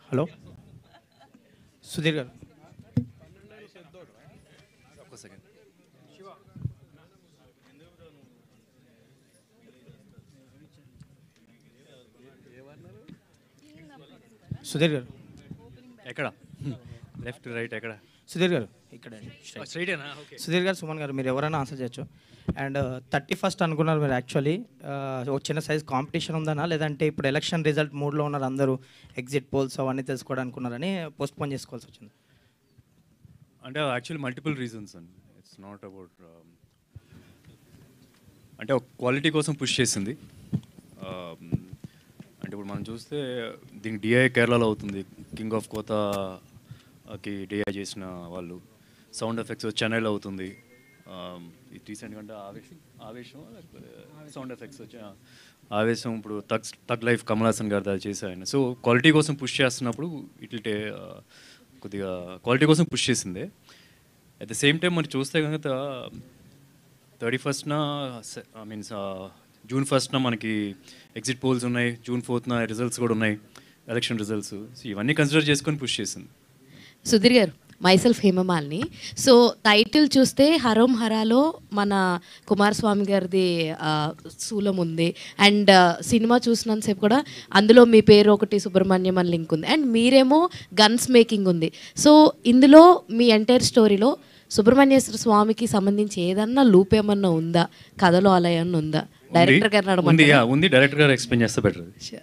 Hello Sudheer గారు ఒక్క second Sudheer గారు ఎక్కడ లెఫ్ట్ రైట్ ఎక్కడ సుధీర్ గారు ఇక్కడ స్ట్రైటేనా ఓకే సుధీర్ గారు సుమన్ గారు మీరు ఎవరైనా ఆన్సర్ చేయొచ్చు అండ్ థర్టీ ఫస్ట్ అనుకున్నారు మీరు యాక్చువల్లీ ఒక చిన్న సైజ్ కాంపిటీషన్ ఉందనా లేదంటే ఇప్పుడు ఎలక్షన్ రిజల్ట్ మూడ్లో ఉన్నారు అందరూ ఎగ్జిట్ పోల్స్ అవన్నీ తెలుసుకోవడానికి ఉన్నారని పోస్ట్ పోన్ చేసుకోవాల్సి వచ్చింది అంటే యాక్చువల్లీ మల్టిపుల్ రీజన్స్ అండి ఇట్స్ నాట్ అబౌట్ అంటే ఒక క్వాలిటీ కోసం పుష్ చేసింది Um, అంటే ఇప్పుడు మనం చూస్తే దీనికి డిఐ కేరళలో అవుతుంది కింగ్ ఆఫ్ కోతాకి డిఐ చేసిన వాళ్ళు సౌండ్ ఎఫెక్ట్స్ చెన్నైలో అవుతుంది Um, ఇది రీసెంట్గా అంటే ఆవేశం ఆవేశం సౌండ్ ఎఫెక్ట్స్ వచ్చి ఆ, ఆవేశం ఇప్పుడు తగ్ తగ్ లైఫ్ కమల్ హాసన్ గారు అది చేసే ఆయన సో క్వాలిటీ కోసం పుష్ చేస్తున్నప్పుడు ఇట్ విల్ టే కొద్దిగా క్వాలిటీ కోసం పుష్ చేసిందే అట్ ద సేమ్ టైం మరి చూస్తే కనుక థర్టీ ఫస్ట్న ఐ మీన్స్ జూన్ ఫస్ట్న మనకి ఎగ్జిట్ పోల్స్ ఉన్నాయి జూన్ ఫోర్త్న రిజల్ట్స్ కూడా ఉన్నాయి ఎలక్షన్ రిజల్ట్స్ సో ఇవన్నీ కన్సిడర్ చేసుకొని పుష్ చేసింది సుధీర్ గారు మైసెల్ఫ్ హేమమాలిని సో టైటిల్ చూస్తే హరోం హరాలో మన కుమారస్వామి గారిది ఆ, శూలం ఉంది అండ్ సినిమా చూసినంతసేపు కూడా అందులో మీ పేరు ఒకటి సుబ్రహ్మణ్యం అని లింక్ ఉంది అండ్ మీరేమో గన్స్ మేకింగ్ ఉంది సో ఇందులో మీ ఎంటైర్ స్టోరీలో సుబ్రహ్మణ్యేశ్వర స్వామికి సంబంధించి ఏదన్నా లూప్ ఏమన్నా ఉందా కథలో అలా ఏమన్నా ఉందా డైరెక్టర్ గారిని ఉంది అడగమంటారా? yeah, ఉంది డైరెక్టర్ గారు ఎక్స్ప్లెయిన్ చేస్తే బెటర్ Sure.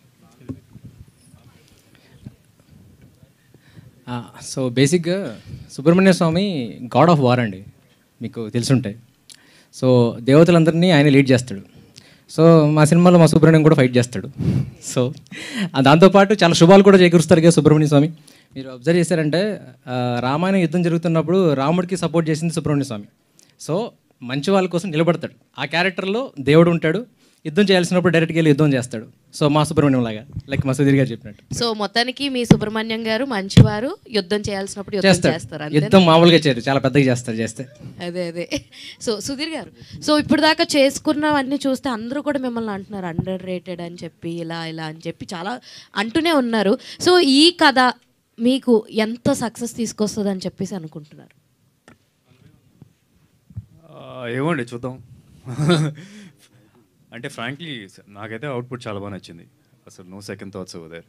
సో బేసిక్గా Subrahmanya Swamy god of war అండి మీకు తెలుసుంటాయి సో దేవతలందరినీ ఆయన లీడ్ చేస్తాడు సో మా సినిమాలో మా సుబ్రహ్మణ్యం కూడా ఫైట్ చేస్తాడు సో ఆ దాంతోపాటు చాలా శుభాలు కూడా చేకూరుస్తారు కదా సుబ్రహ్మణ్య స్వామి మీరు అబ్జర్వ్ చేశారంటే ఆ, రామాయణ యుద్ధం జరుగుతున్నప్పుడు రాముడికి సపోర్ట్ చేసింది సుబ్రహ్మణ్య స్వామి సో మంచి వాళ్ళ కోసం నిలబడతాడు ఆ క్యారెక్టర్లో దేవుడు ఉంటాడు యుద్ధం చేయాల్సినప్పుడు డైరెక్ట్గా వెళ్ళి యుద్ధం చేస్తాడు సో మా సుబ్రహ్మణ్యం లాగా లైక్ మా సుధీర్ గారు చెప్పినట్టు సో మొత్తానికి మీ సుబ్రహ్మణ్యం గారు మంచివారు యుద్ధం చేయాల్సినప్పుడు యుద్ధం చేస్తాడు చేస్తారు అంతేనా? యుద్ధం మామూలుగా చేయరు చాలా పెద్దగా చేస్తారు చేస్తే అదే అదే సో సుధీర్ గారు సో ఇప్పుడు దాకా చేసుకున్నవన్నీ చూస్తే అందరూ కూడా మిమ్మల్ని అంటున్నారు అండర్ రేటెడ్ అని చెప్పి ఇలా ఇలా అని చెప్పి చాలా అంటూనే ఉన్నారు సో ఈ కథ మీకు ఎంత సక్సెస్ తీసుకొస్తుంది అని చెప్పేసి అనుకుంటున్నారు ఏమోండి చూద్దాం అంటే ఫ్రాంక్లీ నాకైతే అవుట్పుట్ చాలా బాగా నచ్చింది అసలు నో సెకండ్ థాట్స్ ఓవర్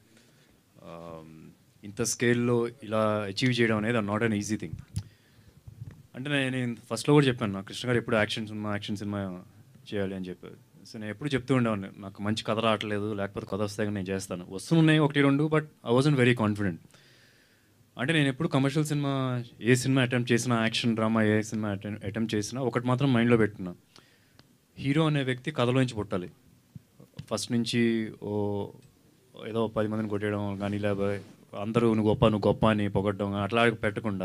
ఇంత స్కేల్లో ఇలా అచీవ్ చేయడం అనేది నాట్ అన్ ఈజీ థింగ్ అంటే నేను ఫస్ట్లో కూడా చెప్పాను నాకు కృష్ణ గారు ఎప్పుడు యాక్షన్ సినిమా యాక్షన్ సినిమా చేయాలి అని చెప్పారు సో నేను ఎప్పుడు చెప్తూ ఉండేవాడిని నాకు మంచి కథ రావట్లేదు లేకపోతే కథ వస్తే కానీ నేను చేస్తాను వస్తున్నాయి ఒకటి రెండు but I wasn't very confident అంటే నేను ఎప్పుడు కమర్షియల్ సినిమా ఏ సినిమా అటెంప్ట్ చేసినా యాక్షన్ డ్రామా ఏ సినిమా అటెంప్ట్ చేసినా ఒకటి మాత్రం మైండ్లో పెట్టుకున్నా హీరో అనే వ్యక్తి కథలోంచి పుట్టాలి ఫస్ట్ నుంచి ఓ ఏదో పది మందిని కొట్టేయడం కానీ లేకపోతే అందరూ నువ్వు గొప్ప నువ్వు గొప్ప అని పొగట్టడం కానీ అట్లా పెట్టకుండా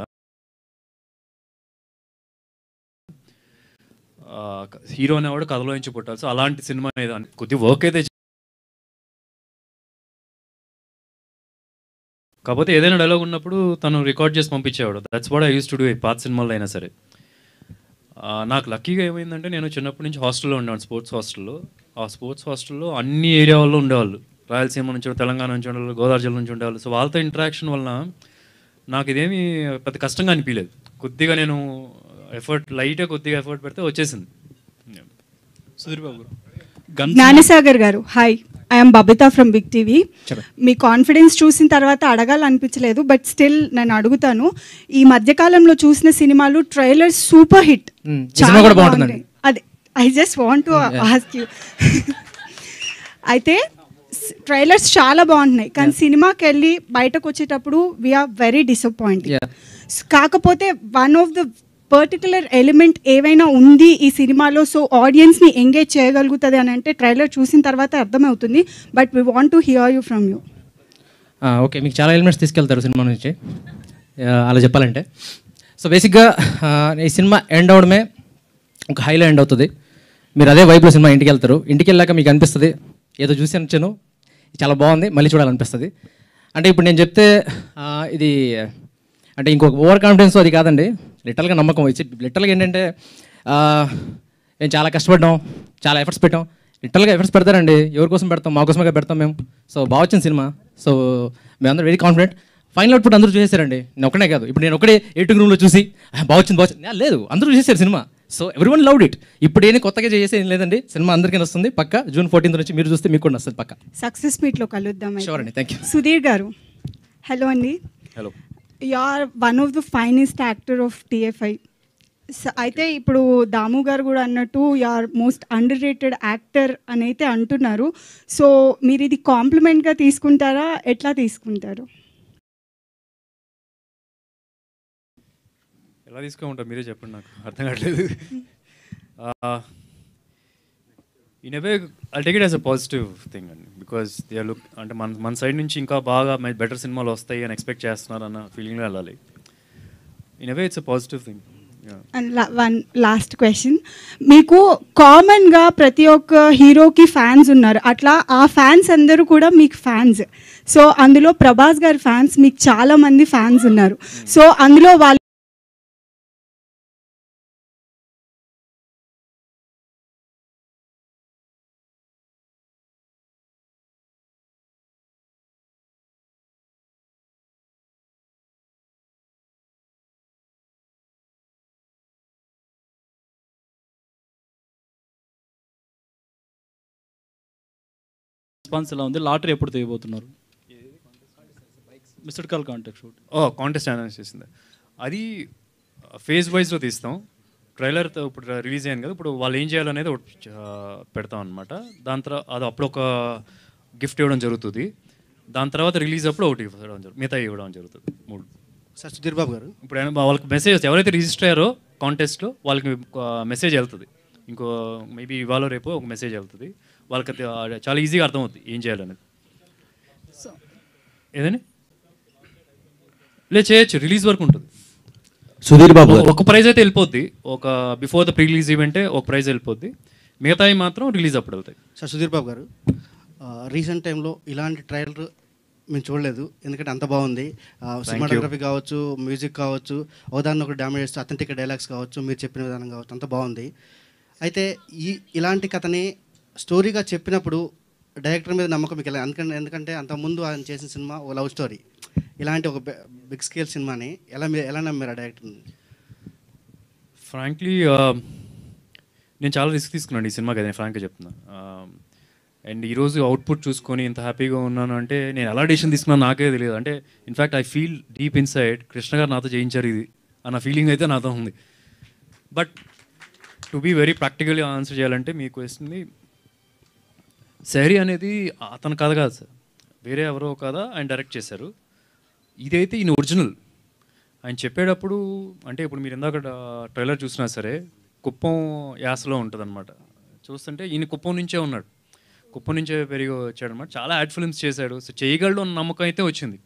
ఆ, హీరో అనేవాడు కథలో నుంచి పుట్టాలి సో అలాంటి సినిమా అనేది అన్- కొద్ది వర్క్ అయితే చే- కాకపోతే ఏదైనా డైలాగ్ ఉన్నప్పుడు తను రికార్డ్ చేసి పంపించేవాడు that's what I used to do పాత సినిమాల్లో అయినా సరే ఆ, నాకు లక్కీగా ఏమైందంటే నేను చిన్నప్పటి నుంచి హాస్టల్లో ఉండేవాడు స్పోర్ట్స్ హాస్టల్లో ఆ స్పోర్ట్స్ హాస్టల్లో అన్ని ఏరియా వాళ్ళు ఉండేవాళ్ళు రాయలసీమ నుంచి తెలంగాణ నుంచి ఉండేవాళ్ళు గోదావరి జిల్లా నుంచి ఉండేవాళ్ళు సో వాళ్ళతో ఇంటరాక్షన్ వలన నాకు ఇదేమి పెద్ద కష్టంగా అనిపించలేదు కొద్దిగా నేను ఎఫర్ట్ లైట్గా కొద్దిగా ఎఫర్ట్ పెడితే వచ్చేసింది సుధీర్ బాబు గారు జ్ఞానసాగర్ గారు hi I'm Babitha from big TV మీ కాన్ఫిడెన్స్ చూసిన తర్వాత అడగాలనిపించలేదు బట్ స్టిల్ నేను అడుగుతాను ఈ మధ్యకాలంలో చూసిన సినిమాలు ట్రైలర్స్ సూపర్ హిట్ Hmm, ఈ సినిమా కూడా బాగుంటుందండి. అదే I just want to ask you అయితే ట్రైలర్స్ చాలా బాగుంటున్నాయి కానీ సినిమాకి వెళ్ళి బయటకు వచ్చేటప్పుడు వీఆర్ వెరీ డిసప్పాయింట్ Yeah. కాకపోతే one of the particular element ఏవైనా ఉంది ఈ సినిమాలో సో ఆడియన్స్ని ఎంగేజ్ చేయగలుగుతుంది అని అంటే ట్రైలర్ చూసిన తర్వాత అర్థమవుతుంది but we want to hear you from you ఆ, ఓకే మీకు చాలా ఎలిమెంట్స్ తీసుకెళ్తారు సినిమా నుంచి ఆ, అలా చెప్పాలంటే సో బేసిక్గా ఆ, ఈ సినిమా ఎండ్ అవడమే ఒక హైలో ఎండ్ అవుతుంది మీరు అదే వైపులో సినిమా ఇంటికి వెళ్తారు ఇంటికి వెళ్ళాక మీకు అనిపిస్తుంది ఏదో చూసి వచ్చాను చాలా బాగుంది మళ్ళీ చూడాలనిపిస్తుంది అంటే ఇప్పుడు నేను చెప్తే ఆ, ఇది అంటే ఇంకొక ఓవర్ కాన్ఫిడెన్స్ అది కాదండి లిటరల్గా నమ్మకం వచ్చి లిటరల్గా ఏంటంటే ఆ, మేము చాలా కష్టపడ్డాం చాలా ఎఫర్ట్స్ పెట్టాం లిటరల్గా ఎఫర్ట్స్ పెడతారండి ఎవరి కోసం పెడతాం మా కోసమే పెడతాం మేము సో బాగా వచ్చింది సినిమా సో మేమందరం వెరీ కాన్ఫిడెంట్ ఫైనల్ అవుట్పుట్ అందరూ చూసేశారండి నేను ఒకనే కాదు ఇప్పుడు నేను ఒకటే ఎయిటింగ్ రూమ్లో చూసి "ఆ, బాగొచ్చింది బాగొచ్చింది ఆ, లేదు అందరూ చూసేశారు cinema so everyone loved it ఇప్పుడు ఏమి కొత్తగా చేసేది ఏం లేదండి సినిమా అందరికీ వస్తుంది పక్క జూన్ ఫోర్టీన్త్ నుంచి మీరు చూస్తే మీకు కూడా వస్తుంది పక్క సక్సెస్ మీట్లో కలుద్దాం అయితే. Sure అండి, thank you. సుధీర్ గారు హలో అండి hello you are one of the finest actor of TFI అయితే ఇప్పుడు దాము గారు కూడా అన్నట్టు you are most underrated actor అని అయితే అంటున్నారు సో మీరు ఇది కాంప్లిమెంట్గా తీసుకుంటారా ఎట్లా తీసుకుంటారు ఎలా తీసుకుంటారు మీరే చెప్పండి నాకు అర్థం కావట్లేదు in way I take it as a positive thing అండి బికాస్ దే లుక్ అంటే మన మన సైడ్ నుంచి ఇంకా బాగా బెటర్ సినిమాలు వస్తాయి అని ఎక్స్పెక్ట్ చేస్తున్నారు అన్న ఫీలింగ్లో వెళ్ళాలి in way it's a positive thing and one last question మీకు కామన్గా ప్రతి ఒక్క హీరోకి ఫ్యాన్స్ ఉన్నారు అట్లా ఆ ఫ్యాన్స్ అందరూ కూడా మీకు ఫ్యాన్స్ సో అందులో ప్రభాస్ గారి ఫ్యాన్స్ మీకు చాలా మంది ఫ్యాన్స్ ఉన్నారు సో అందులో వాళ్ళు రెస్పాన్స్ ఎలా ఉంది లాటరీ ఎప్పుడు తీయబోతున్నారు మిస్డ్ కాల్ కాంటాక్ట్ షూట్ ఓ కాంటెస్ట్ అనౌన్స్ చేసింది అది ఫేజ్ వైజ్లో తీస్తాం ట్రైలర్ ఇప్పుడు రిలీజ్ అయ్యాను కదా ఇప్పుడు వాళ్ళు ఏం చేయాలనేది ఒకటి ఆ, పెడతాం అనమాట దాని తర్వాత అది అప్పుడు ఒక గిఫ్ట్ ఇవ్వడం జరుగుతుంది దాని తర్వాత రిలీజ్ అప్పుడు ఒకటి ఇవ్వడం జరుగుతుంది మిగతా ఇవ్వడం జరుగుతుంది మూడు సార్ సుధీర్ బాబు గారు ఇప్పుడు ఏమైనా వాళ్ళకి మెసేజ్ ఎవరైతే రిజిస్టర్ అయ్యారో కాంటెస్ట్లో వాళ్ళకి మెసేజ్ వెళ్తుంది ఇంకో మేబీ ఇవాళ రేపు ఒక మెసేజ్ వెళ్తుంది వాళ్ళకి అది, ఆ, చాలా ఈజీగా అర్థమవుతుంది ఏం చేయాలనేది ఏదని లేదు చేయొచ్చు రిలీజ్ వరకు ఉంటుంది సుధీర్ బాబు గారు ఒక ప్రైజ్ అయితే వెళ్ళిపోద్ది ఒక బిఫోర్ ద ప్రీ రిలీజ్ ఈవెంటే ఒక ప్రైజ్ వెళ్ళిపోద్ది మిగతాయి మాత్రం రిలీజ్ అప్పుడు వెళ్తాయి సార్ సుధీర్ బాబు గారు రీసెంట్ టైంలో ఇలాంటి ట్రైలర్ మేము చూడలేదు ఎందుకంటే అంత బాగుంది సినిమాటోగ్రఫీ కావచ్చు మ్యూజిక్ కావచ్చు ఉదాహరణ ఒక డ్యామేజ్ చేస్తూ అథెంటిక్ డైలాగ్స్ కావచ్చు మీరు చెప్పిన విధానం కావచ్చు అంత బాగుంది అయితే ఈ ఇలాంటి కథని స్టోరీగా చెప్పినప్పుడు డైరెక్టర్ మీద నమ్మకం మీకు ఎలా ఎందుకంటే ఎందుకంటే అంతకుముందు ఆయన చేసిన సినిమా ఓ లవ్ స్టోరీ ఇలాంటి ఒక బిగ్ స్కేల్ సినిమాని ఎలా మీరు ఎలా నమ్మారు ఆ డైరెక్టర్ని ఫ్రాంక్లీ నేను చాలా రిస్క్ తీసుకున్నాను ఈ సినిమాకి అది నేను ఫ్రాంక్గా చెప్తున్నా అండ్ ఈరోజు అవుట్పుట్ చూసుకొని ఇంత హ్యాపీగా ఉన్నాను అంటే నేను ఎలా డిసిషన్ తీసుకున్నాను నాకే తెలియదు అంటే in fact I feel deep inside Krishna గారు నాతో చేయించారు ఇది అన్న ఫీలింగ్ అయితే నాతో ఉంది but to be very practically answer చేయాలంటే మీ క్వశ్చన్ని శహరి అనేది అతని కథ కాదు సార్ వేరే ఎవరో కథ ఆయన డైరెక్ట్ చేశారు ఇదైతే ఈయన ఒరిజినల్ ఆయన చెప్పేటప్పుడు అంటే ఇప్పుడు మీరు ఇందాక ట్రైలర్ చూసినా సరే కుప్పం యాసలో ఉంటుంది అనమాట చూస్తుంటే ఈయన కుప్పం నుంచే ఉన్నాడు కుప్పం నుంచే పెరిగి వచ్చాడు అనమాట చాలా యాడ్ ఫిల్మ్స్ చేశాడు సో చేయగలడు అన్న నమ్మకం అయితే వచ్చింది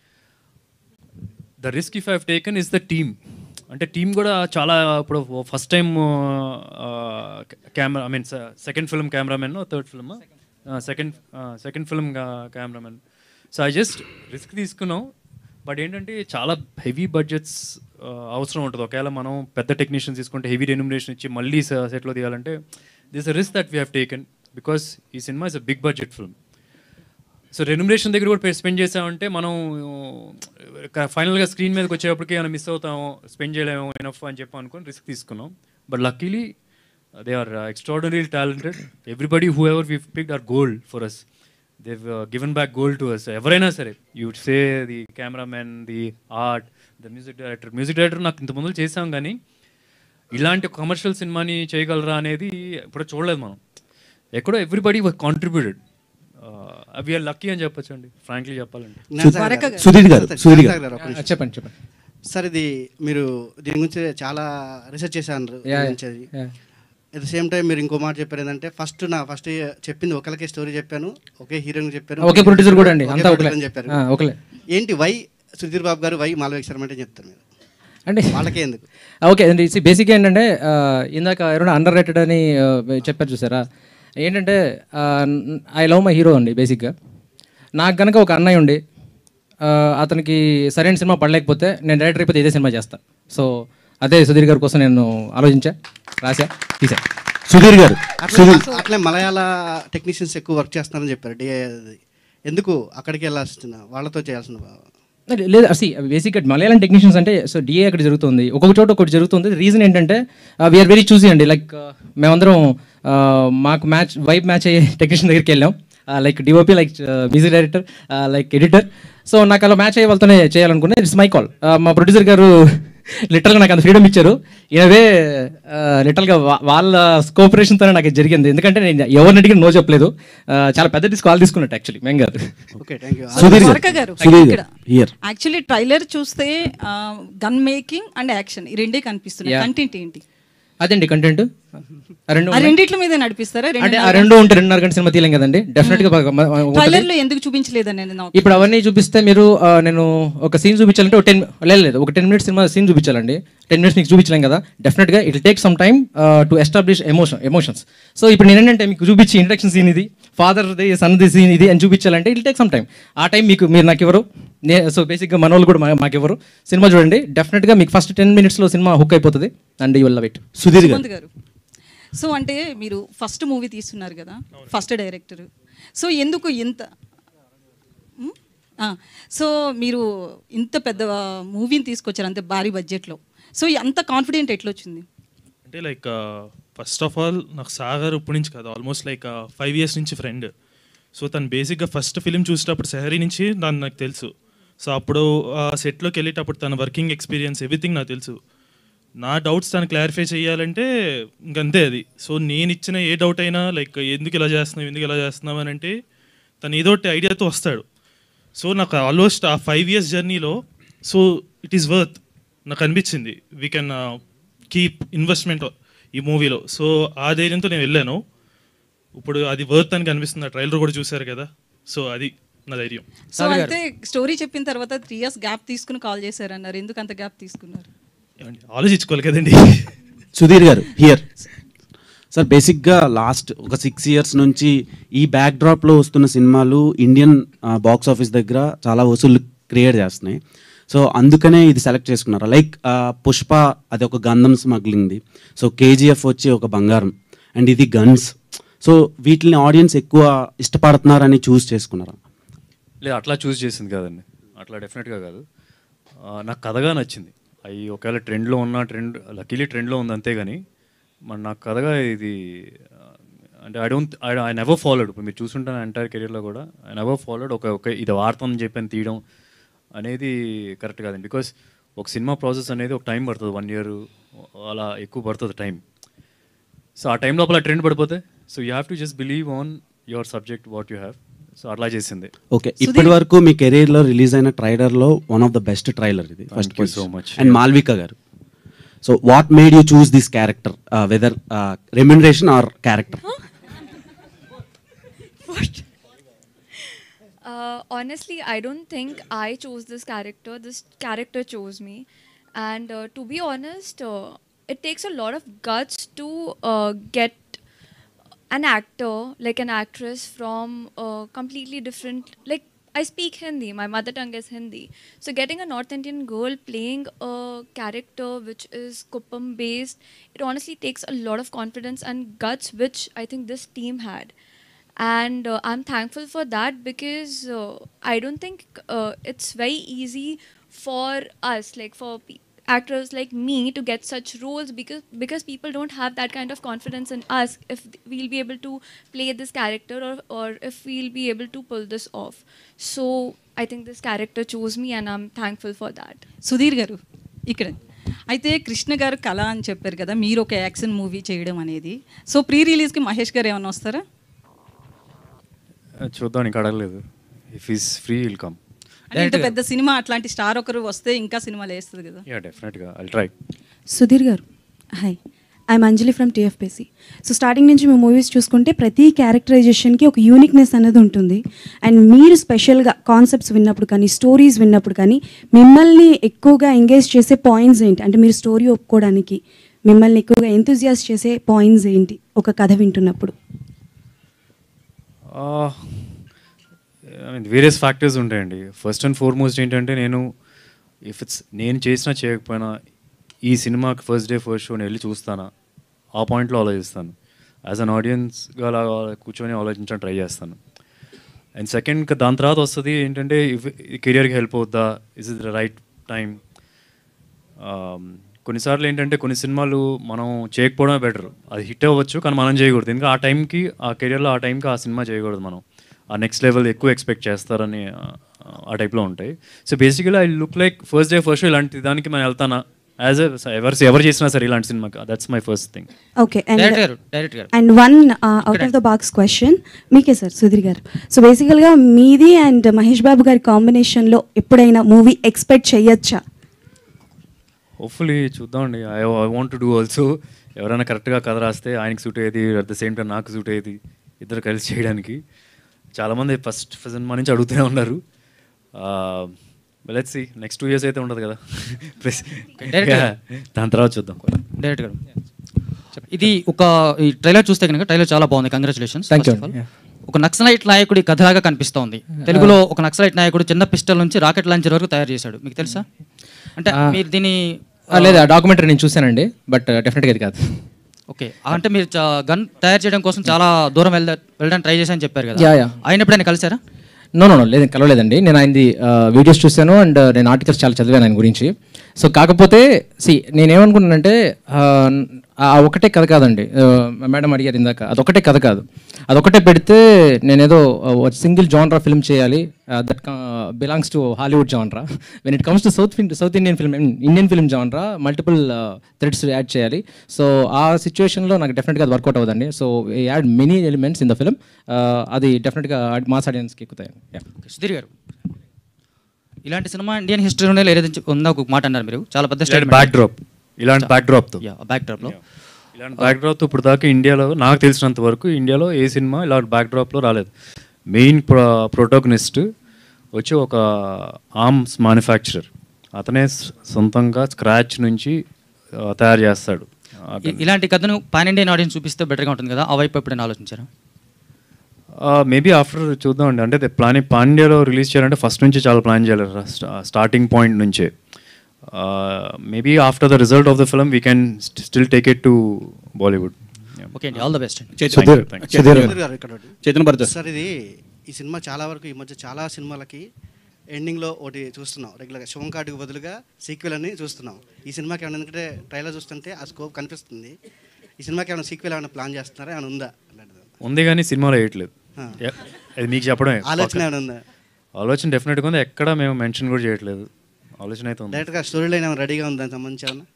the risk if I taken is the team అంటే టీం కూడా చాలా ఇప్పుడు first time camera I mean second film cameraman third film second second film cameraman so I just risk తీసుకున్నాం బట్ ఏంటంటే చాలా హెవీ బడ్జెట్స్ అవసరం ఉంటుంది ఒకవేళ మనం పెద్ద టెక్నీషియన్స్ తీసుకుంటే హెవీ రెన్యూమినేషన్ ఇచ్చి మళ్ళీ సెట్లో తీయాలంటే this risk that we have taken because ఈ cinema is a big budget film so remuneration దగ్గర కూడా స్పెండ్ చేసామంటే మనం ఫైనల్గా స్క్రీన్ మీదకి వచ్చేటప్పటికి ఏమైనా మిస్ అవుతామో స్పెండ్ చేయలేమో ఎనఫ్ అని చెప్పి అనుకొని రిస్క్ తీసుకున్నాం but luckily they are extraordinary talented everybody who ever we picked are gold for us they've given back gold to us ఎవరైనా సరే you say the cameraman the art the music director music director నాకు ఇంత ముందు చేసాం కానీ ఇలాంటి commercial సినిమాని చేయగలరా అనేది ఇప్పుడు చూడలేదు మనం ఎక్కడో ఎవ్రీబడి కాంట్రిబ్యూటెడ్ వీఆర్ లక్కీ అని చెప్పొచ్చు అండి ఫ్రాంక్లీ చెప్పాలంటే సుధీర్ గారు సుధీర్ గారు చెప్పండి చెప్పండి సార్ ఇది మీరు దీని గురించి చాలా రీసెర్చ్ చేశాను Yeah, yeah. గురించి అది Yeah. At the same time మీరు ఇంకో మాట చెప్పారు ఏంటంటే ఫస్ట్ నా ఫస్ట్ చెప్పింది ఒకరికే స్టోరీ చెప్పాను ఒకే హీరోయిన్ చెప్పాను ఒకే ప్రొడ్యూసర్ కూడా అండి ఒకే అంతా ఒకలే producer అని చెప్పారు ఆ, ఒకలే ఏంటి వై సుధీర్ బాబు గారు వై మాలవేక్ శర్మ అంటే చెప్తారు మీరు అంటే వాళ్ళకే ఎందుకు ఓకే అండి బేసిక్గా ఏంటంటే ఆ, ఇందాక ఎవరైనా అండర్ రేటెడ్ అని ఆ, చెప్పారు చూసారా ఏంటంటే ఐ లవ్ మై హీరో అండి బేసిక్గా నాకు కనుక ఒక అన్నయ్య ఉండి ఆ, అతనికి సరైన సినిమా పడలేకపోతే నేను డైరెక్టర్ అయిపోతే ఇదే సినిమా చేస్తా సో అదే సుధీర్ గారి కోసం నేను ఆలోచించా రాసా తీసా సుధీర్ గారు అట్లా అట్లే మలయాళ టెక్నీషియన్స్ ఎక్కువ వర్క్ చేస్తున్నారని చెప్పారు డిఐ ఎందుకు అక్కడికి వెళ్ళాల్సిన వాళ్ళతో చేయాల్సిన లే- లేదు అసి బేసిక్గా మలయాళం టెక్నీషియన్స్ అంటే సో డిఏ అక్కడ జరుగుతుంది ఒక్కొక్క చోట ఒకటి జరుగుతుంది రీజన్ ఏంటంటే వీఆర్ వెరీ చూసీ అండి లైక్ మేమందరం uh, మాకు మ్యాచ్ వైబ్ మ్యాచ్ అయ్యే టెక్నీషియన్ దగ్గరికి వెళ్ళాం like DOP like music director like editor so నాకు అలా మ్యాచ్ అయ్యే వాళ్ళతోనే చేయాలనుకున్నా ఇట్స్ మై కాల్ మా ప్రొడ్యూసర్ గారు లిటరల్గా నాకు అంత ఫ్రీడమ్ ఇచ్చారు ఇనవే లిటరల్గా వాళ్ళ కోఆపరేషన్తోనే నాకు ఇది జరిగింది ఎందుకంటే నేను ఎవరిని అడిగిన నో చెప్పలేదు Uh, చాలా పెద్ద డిస్క్ కాల్ తీసుకున్నట్టు యాక్చువల్లీ మేము గారు okay thank you Sudheer Dwaraka గారు సుధీర్ ఇక్కడ హియర్ యాక్చువల్లీ ట్రైలర్ చూస్తే గన్ మేకింగ్ అండ్ యాక్షన్ ఈ రెండే కనిపిస్తున్నాయి Yeah. కంటెంట్ ఏంటి అదండి కంటెంట్ రెండు ఆ రెండిట్ల మీద నడిపిస్తారా అంటే ఆ రెండు ఉంటే రెండున్నర గంట సినిమా తీయలేం కదండి డెఫినెట్ గా బాగా- మ- ఒకటి- ట్రైలర్ లో ఎందుకు చూపించలేదని నేను నాకు ఇప్పుడు అవన్నీ చూపిస్తే మీరు ఆ, నేను ఒక సీన్ చూపించాలంటే ఒక టెన్ లేదు లేదు ఒక టెన్ మినిట్స్ సినిమా సీన్ చూపించాలండి టెన్ మినిట్స్ మీకు చూపించలేం కదా డెఫినెట్ గా it take some time to establish emotion emotions so ఇప్పుడు నేను ఏంటంటే మీకు చూపించి ఇంట్రడక్షన్ సీన్ ఇది ఫాదర్ది సన్ది సీన్ ఇది అని చూపించాలంటే ఇట్ టేక్ సమ్ టైం ఆ టైం మీకు మీరు నాకు ఎవరు నే సో బేసిక్గా మన వాళ్ళు కూడా మా- మాకు ఎవరు సినిమా చూడండి డెఫినెట్గా మీకు ఫస్ట్ టెన్ మినిట్స్లో సినిమా హుక్ అయిపోతుంది and you will love it Sudheer గారు సుమంత్ గారు సో అంటే మీరు ఫస్ట్ మూవీ తీస్తున్నారు కదా ఫస్ట్ డైరెక్టర్ సో ఎందుకు ఇంత మ్? ఆ, సో మీరు ఇంత పెద్ద మూవీని తీసుకొచ్చారు అంతే భారీ బడ్జెట్లో సో అంత కాన్ఫిడెంట్ ఎట్లా వచ్చింది అంటే లైక్ ఫస్ట్ ఆఫ్ ఆల్ నాకు సాగర్ ఇప్పటి నుంచి కాదు ఆల్మోస్ట్ లైక్ ఫైవ్ ఇయర్స్ నుంచి ఫ్రెండ్ సో తను బేసిక్గా ఫస్ట్ ఫిలిం చూసేటప్పుడు సెహరీ నుంచి దాన్ని నాకు తెలుసు సో అప్పుడు సెట్లోకి వెళ్ళేటప్పుడు తన వర్కింగ్ ఎక్స్పీరియన్స్ ఎవ్రీథింగ్ నాకు తెలుసు నా డౌట్స్ తను క్లారిఫై చేయాలంటే ఇంకంతే అది సో నేను ఇచ్చిన ఏ డౌట్ అయినా లైక్ ఎందుకు ఇలా చేస్తున్నావు ఎందుకు ఇలా చేస్తున్నావు అని అంటే తను ఏదో ఒకటి ఐడియాతో వస్తాడు సో నాకు ఆల్మోస్ట్ ఆ ఫైవ్ ఇయర్స్ జర్నీలో సో ఇట్ ఈస్ వర్త్ నాకు అనిపించింది వీ కెన్ కీప్ ఇన్వెస్ట్మెంట్ ఈ మూవీలో సో ఆ ధైర్యంతో నేను వెళ్ళాను ఇప్పుడు అది వర్త్ అని కనిపిస్తుంది ఆ ట్రైలర్ కూడా చూశారు కదా సో అది నా ధైర్యం సో అంటే స్టోరీ చెప్పిన తర్వాత త్రీ ఇయర్స్ గ్యాప్ తీసుకుని కాల్ చేశారన్నారు ఎందుకు అంత గ్యాప్ తీసుకున్నారు ఏమండి? ఆలోచించుకోవాలి కదండి సుధీర్ గారు హియర్ సార్ బేసిక్గా లాస్ట్ ఒక సిక్స్ ఇయర్స్ నుంచి ఈ బ్యాక్ డ్రాప్లో వస్తున్న సినిమాలు ఇండియన్ బాక్స్ ఆఫీస్ దగ్గర చాలా వసూలు క్రియేట్ చేస్తున్నాయి సో అందుకనే ఇది సెలెక్ట్ చేసుకున్నారు లైక్ పుష్ప అది ఒక గంధం స్మగ్లింగ్ది సో కేజీఎఫ్ వచ్చి ఒక బంగారం అండ్ ఇది గన్స్ సో వీటిని ఆడియన్స్ ఎక్కువ ఇష్టపడుతున్నారని చూస్ చేసుకున్నారా లేదు అట్లా చూస్ చేసింది కాదండి అట్లా డెఫినెట్గా కాదు ఆ, నాకు కథగా నచ్చింది అవి ఒకవేళ ట్రెండ్లో ఉన్న ట్రెండ్ లక్కీలీ ట్రెండ్లో ఉంది అంతేగాని మరి నాకు కథగా ఇది ఆ, అంటే I don't I I never followed ఇప్పుడు మీరు చూసుంటాను ఎంటైర్ కెరీర్లో కూడా ఐ నెవర్ ఫాలోడ్ ఒక ఒక ఇది వాడతామని చెప్పని తీయడం అనేది కరెక్ట్ కాదండి బికాస్ ఒక సినిమా ప్రాసెస్ అనేది ఒక టైం పడుతుంది వన్ ఇయర్ అలా ఎక్కువ పడుతుంది టైం సో ఆ టైం లోపల ట్రెండ్ పడిపోతే so you have to just believe on your subject what you have so అట్లా చేసింది ఓకే ఇప్పటి వరకు మీ కెరీర్లో రిలీజ్ అయిన ట్రైలర్లో one of the best trailer ఇది first you so much. And Malvika గారు so what made you choose this character whether remuneration or character Uh, honestly, I don't think I chose this character. This character chose me. And uh, to be honest, uh, it takes a lot of guts to uh, get an actor, like an actress, from a completely different. Like, I speak Hindi, my mother tongue is Hindi. So, getting a North Indian girl playing a character which is Kuppam based, it honestly takes a lot of confidence and guts, which I think this team had and uh, i'm thankful for that because uh, i don't think uh, it's very easy for us like for pe- actors like me to get such roles because because people don't have that kind of confidence in us if th- we'll be able to play this character or, or if we'll be able to pull this off so i think this character chose me and i'm thankful for that Sudheer గారు ఇక్కడ అయితే కృష్ణ గారు కళ అని చెప్పారు కదా మీరు ఒక యాక్షన్ మూవీ చేయడం అనేది సో ప్రీ రిలీజ్కి మహేష్ గారు ఏమైనా వస్తారా చూద్దాం ఇంకా అడగలేదు if is free will come అంటే ఇంత పెద్ద సినిమా అట్లాంటి స్టార్ ఒకరు వస్తే ఇంకా సినిమాలు వేస్తుంది కదా యా డెఫినెట్గా ఐల్ ట్రై సుధీర్ గారు hi I'm Anjali from TFPC so starting నుంచి మేము మూవీస్ చూసుకుంటే ప్రతి క్యారెక్టరైజేషన్కి ఒక యూనిక్నెస్ అనేది ఉంటుంది అండ్ మీరు స్పెషల్గా కాన్సెప్ట్స్ విన్నప్పుడు కానీ స్టోరీస్ విన్నప్పుడు కానీ మిమ్మల్ని ఎక్కువగా ఎంగేజ్ చేసే పాయింట్స్ ఏంటి అంటే మీరు స్టోరీ ఒప్పుకోవడానికి మిమ్మల్ని ఎక్కువగా ఎంతూజియాస్ చేసే పాయింట్స్ ఏంటి ఒక కథ వింటున్నప్పుడు ఐ మీన్ వేరియస్ ఫ్యాక్టర్స్ ఉంటాయండి ఫస్ట్ అండ్ ఫార్మోస్ట్ ఏంటంటే నేను ఇఫ్ ఇట్స్ నేను చేసినా చేయకపోయినా ఈ సినిమాకి ఫస్ట్ డే ఫస్ట్ షో నేను వెళ్ళి చూస్తానా ఆ పాయింట్లో ఆలోచిస్తాను యాజ్ అన్ ఆడియన్స్గా అలా కూర్చొని ఆలోచించడం ట్రై చేస్తాను అండ్ సెకండ్ దాని తర్వాత వస్తుంది ఏంటంటే కెరియర్కి హెల్ప్ అవుద్దా is is the right time కొన్నిసార్లు ఏంటంటే కొన్ని సినిమాలు మనం చేయకపోవడమే బెటర్ అది హిట్ అవ్వచ్చు కానీ మనం చేయకూడదు ఎందుకంటే ఆ టైంకి ఆ కెరియర్లో ఆ టైంకి ఆ సినిమా చేయకూడదు మనం ఆ నెక్స్ట్ లెవెల్ ఎక్కువ ఎక్స్పెక్ట్ చేస్తారని ఆ, ఆ టైప్లో ఉంటాయి so basically I look like first day first show ఇలాంటి దానికి మనం వెళ్తానా యాజ్ ఎవరు ఎవరు చేసినా సరే ఇలాంటి సినిమాకి that's my first thing okay and Director గారు, director గారు. And one out of the box question మీకే సార్ సుధీర్ గారు సో బేసికల్గా మీది అండ్ మహేష్ బాబు గారి కాంబినేషన్లో ఎప్పుడైనా మూవీ ఎక్స్పెక్ట్ చేయొచ్చా హోప్ఫుల్లీ చూద్దామండి I I want to do also ఎవరైనా కరెక్ట్గా కథ రాస్తే ఆయనకి సూట్ అయ్యేది అట్ ద సేమ్ టైం నాకు సూట్ అయ్యేది ఇద్దరు కలిసి చేయడానికి చాలామంది ఫస్ట్ సినిమా నుంచి అడుగుతూనే ఉన్నారు let's see next two years అయితే ఉండదు కదా Plus- Director. Yeah, దాని తర్వాత చూద్దాం డైరెక్ట్ గారు ఇది ఒక ఈ ట్రైలర్ చూస్తే కనుక ట్రైలర్ చాలా బాగుంది కంగ్రాచులేషన్స్ Thank you. Yeah. ఒక నక్సలైట్ నాయకుడి కథలాగా కనిపిస్తోంది తెలుగులో ఒక నక్సలైట్ నాయకుడు చిన్న పిస్టల్ నుంచి రాకెట్ లాంచర్ వరకు తయారు చేశాడు మీకు తెలుసా అంటే ఆ, మీరు దీని ఆ, లేదు ఆ డాక్యుమెంటరీ నేను చూశానండి బట్ డెఫినెట్గా ఇది కాదు ఓకే అంటే మీరు గన్ తయారు చేయడం కోసం చాలా దూరం వెళ్ళ వెళ్ళడానికి ట్రై చేశాను చెప్పారు కదా Yeah, yeah. అయినప్పుడు ఆయన కలిసారా నో నో నో లేదు కలవలేదండి నేను ఆయనది వీడియోస్ చూశాను అండ్ నేను ఆర్టికల్స్ చాలా చదివాను ఆయన గురించి సో కాకపోతే సి నేనేమనుకున్నానంటే ఆ, ఆ ఒకటే కథ కాదండి మేడం అడిగారు ఇందాక అదొకటే కథ కాదు అదొకటే పెడితే నేనేదో సింగిల్ జాన్రా ఫిల్మ్ చేయాలి that belongs to Hollywood genre when it comes to south south Indian film Indian film genre multiple threads add చేయాలి సో ఆ సిచ్యువేషన్లో నాకు డెఫినెట్గా అది వర్కౌట్ అవ్వదండి so add many elements in the film అది డెఫినెట్గా మాస్ ఆడియన్స్కి ఎక్కుతాయి Yeah. ఓకే, సుధీర్ గారు ఇలాంటి సినిమా ఇండియన్ హిస్టరీలోనే లేదని చెప్పి ఉందా ఒక మాట అన్నారు మీరు చాలా పెద్ద ఇలాంటి బ్యాక్ డ్రాప్ ఇలాంటి బ్యాక్ డ్రాప్తో బ్యాక్ డ్రాప్లో ఇలాంటి బ్యాక్ డ్రాప్తో ఇప్పుడు దాకా ఇండియాలో నాకు తెలిసినంత వరకు ఇండియాలో ఏ సినిమా ఇలాంటి బ్యాక్ డ్రాప్లో రాలేదు మెయిన్ ప్రో ప్రోటోగనిస్ట్ వచ్చి ఒక ఆర్మ్స్ మ్యానుఫ్యాక్చరర్ అతనే స- సొంతంగా స్క్రాచ్ నుంచి ఆ, తయారు చేస్తాడు ఇ- ఇలాంటి కథను పాన్ ఇండియన్ ఆడియన్స్ చూపిస్తే బెటర్గా ఉంటుంది కదా ఆ వైపు ఎప్పుడైనా ఆలోచించారా మేబీ ఆఫ్టర్ చూద్దామండి అంటే ప్లాన్ పాన్ ఇండియాలో రిలీజ్ చేయాలంటే ఫస్ట్ నుంచి చాలా ప్లాన్ చేయాలి స్టార్టింగ్ పాయింట్ నుంచే maybe after the result of the film we can still take it to Bollywood okay అండి ఆల్ ద బెస్ట్ అండి Chaitanya Thank you, thank you. Chaitanya గారు ఇక్కడ ఒకటి. చైతన్య భరత్. సార్ ఇది ఈ సినిమా చాలా వరకు ఈ మధ్య చాలా సినిమాలకి ఎండింగ్లో ఒకటి చూస్తున్నాం రెగ్యులర్గా శివం కార్డుకు బదులుగా సీక్వెల్ అని చూస్తున్నాం ఈ సినిమాకి ఏమైనా ఎందుకంటే ట్రైలర్ చూస్తుంటే ఆ స్కోప్ కనిపిస్తుంది ఈ సినిమాకి ఏమైనా సీక్వెల్ ఏమైనా ప్లాన్ చేస్తున్నారా ఏమైనా ఉందా అలాంటిది ఉంది కానీ సినిమాలో వేయట్లేదు ఆ. Yeah, అది మీకు చెప్పడమే ఆలోచన ఏమైనా ఉందా ఆలోచన డెఫినెట్గా ఉంది ఎక్కడ మేము మెన్షన్ కూడా చేయట్లేదు ఆలోచన అయితే ఉంది డైరెక్ట్గా స్టోరీ లైన్ ఏమైనా రెడీగా ఉంది దానికి సంబంధించి ఏమైనా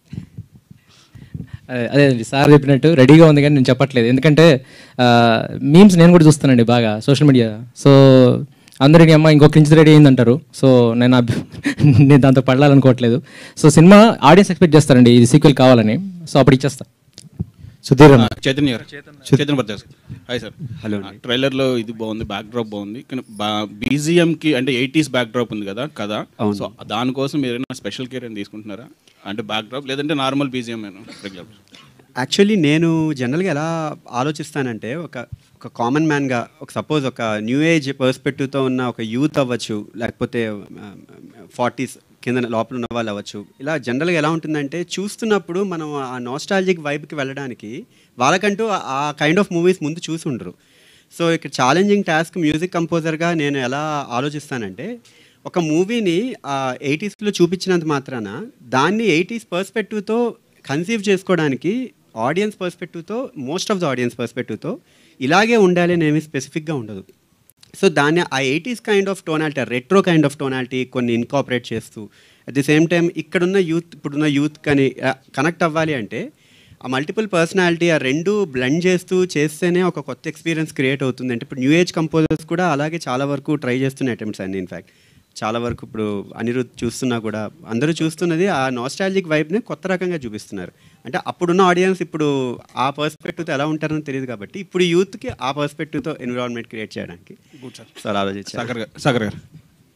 అదే అదే అండి సార్ చెప్పినట్టు రెడీగా ఉంది కానీ నేను చెప్పట్లేదు ఎందుకంటే మీమ్స్ నేను కూడా చూస్తానండి బాగా సోషల్ మీడియా సో అందరినీ అమ్మ ఇంకో క్రింజ్ రెడీ అయిందంటారు సో నేను అభి- నేను దాంతో పడాలనుకోవట్లేదు సో సినిమా ఆడియన్స్ ఎక్స్పెక్ట్ చేస్తారండి ఇది సీక్వెల్ కావాలని సో అప్పుడు ఇచ్చేస్తా సుధీర్ చైతన్య గారు Chaitanya Bharat hi sir hello ట్రైలర్లో ఇది బాగుంది బ్యాక్ డ్రాప్ బాగుంది కానీ బీజిఎం కి అంటే ఎయిటీస్ బ్యాక్ డ్రాప్ ఉంది కదా కదా అవును. సో దానికోసం మీరు ఏమైనా స్పెషల్ కేర్ అని తీసుకుంటున్నారా అంటే బ్యాక్ డ్రాప్ లేదంటే నార్మల్ బీజిఎం రెగ్యులర్ యాక్చువల్లీ నేను జనరల్గా ఎలా ఆలోచిస్తానంటే ఒక ఒక కామన్ మ్యాన్గా ఒక సపోజ్ ఒక న్యూ ఏజ్ పర్స్పెక్టివ్తో ఉన్న ఒక యూత్ అవ్వచ్చు లేకపోతే ఫార్టీస్ కింద లోపల ఉన్న వాళ్ళు అవ్వచ్చు ఇలా జనరల్గా ఎలా ఉంటుందంటే చూస్తున్నప్పుడు మనం ఆ నాస్టాలజిక్ వైబ్కి వెళ్ళడానికి వాళ్ళకంటూ ఆ- ఆ కైండ్ ఆఫ్ మూవీస్ ముందు చూసి ఉండరు సో ఇక్కడ ఛాలెంజింగ్ టాస్క్ మ్యూజిక్ కంపోజర్గా నేను ఎలా ఆలోచిస్తానంటే ఒక మూవీని ఎయిటీస్లో చూపించినంత మాత్రాన దాన్ని ఎయిటీస్ పర్స్పెక్టివ్తో కన్సీవ్ చేసుకోవడానికి ఆడియన్స్ పర్స్పెక్టివ్తో మోస్ట్ ఆఫ్ ద ఆడియన్స్ పర్స్పెక్టివ్తో ఇలాగే ఉండాలి అని ఏమి స్పెసిఫిక్గా ఉండదు సో దాన్ని ఆ eighties kind of tonality retro kind of tonality కొన్ని ఇన్కాపరేట్ చేస్తూ అట్ ది సేమ్ టైం ఇక్కడున్న యూత్ ఇప్పుడున్న యూత్ కానీ కనెక్ట్ అవ్వాలి అంటే ఆ మల్టిపుల్ పర్సనాలిటీ ఆ రెండు బ్లెండ్ చేస్తూ చేస్తేనే ఒక కొత్త ఎక్స్పీరియన్స్ క్రియేట్ అవుతుంది అంటే ఇప్పుడు న్యూ ఏజ్ కంపోజర్స్ కూడా అలాగే చాలా వరకు ట్రై చేస్తున్న అటెంప్ట్స్ అండి ఇన్ఫ్యాక్ట్ చాలా వరకు ఇప్పుడు అనిరుద్ చూస్తున్నా కూడా అందరూ చూస్తున్నది ఆ నాస్టాలజిక్ వైబ్ని కొత్త రకంగా చూపిస్తున్నారు అంటే అప్పుడున్న ఆడియన్స్ ఇప్పుడు ఆ పర్స్పెక్టివ్తో ఎలా ఉంటారని తెలియదు కాబట్టి ఇప్పుడు యూత్కి ఆ పర్స్పెక్టివ్తో ఎన్విరాన్మెంట్ క్రియేట్ చేయడానికి గుడ్ సార్ సో అలా ఆలోచించారు సాగర్ గారు సాగర్ గారు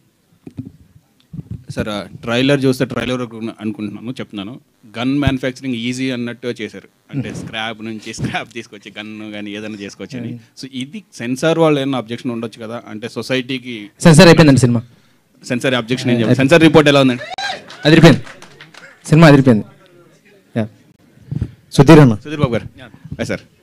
సార్ ట్రైలర్ చూస్తే ట్రైలర్ అనుకుంటున్నాను చెప్తున్నాను గన్ మ్యానుఫ్యాక్చరింగ్ ఈజీ అన్నట్టుగా చేశారు అంటే స్క్రాప్ నుంచి స్క్రాప్ తీసుకొచ్చి గన్ కానీ ఏదైనా చేసుకోవచ్చు అని సో ఇది సెన్సార్ వాళ్ళు ఏమైనా అబ్జెక్షన్ ఉండొచ్చు కదా అంటే సొసైటీకి సెన్సార్ అయిపోయిందండి సినిమా సెన్సార్ అబ్జెక్షన్ ఏం చెప్పారు సెన్సార్ రిపోర్ట్ ఎలా ఉందండి అదిరిపోయింది సినిమా అదిరిపోయింది యా సుధీర్ అన్న సుధీర్ బాబు గారు హాయ్ సార్